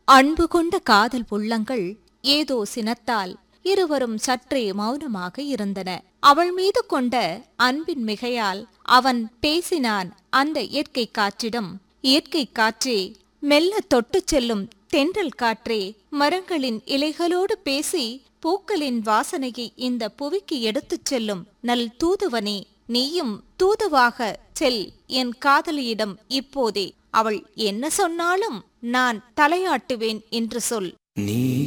அன்பு கொண்ட காதல் உள்ளங்கள் ஏதோ சினத்தால் இருவரும் சற்றே மௌனமாக இருந்தன அவள் மீது கொண்ட அன்பின் மிகையால் அவன் பேசினான் அந்த இயற்கை காற்றிடம் இயற்கை காற்றே மெல்ல தொட்டுச் செல்லும் தென்றல் காற்றே மரங்களின் இலைகளோடு பேசி பூக்களின் வாசனையை இந்த புவிக்கு எடுத்துச் செல்லும் நல் தூதுவனே நீயும் தூதுவாக செல் என் காதலியிடம் இப்போதே அவள் என்ன சொன்னாலும் நான் தலையாட்டுவேன் என்று சொல் நீ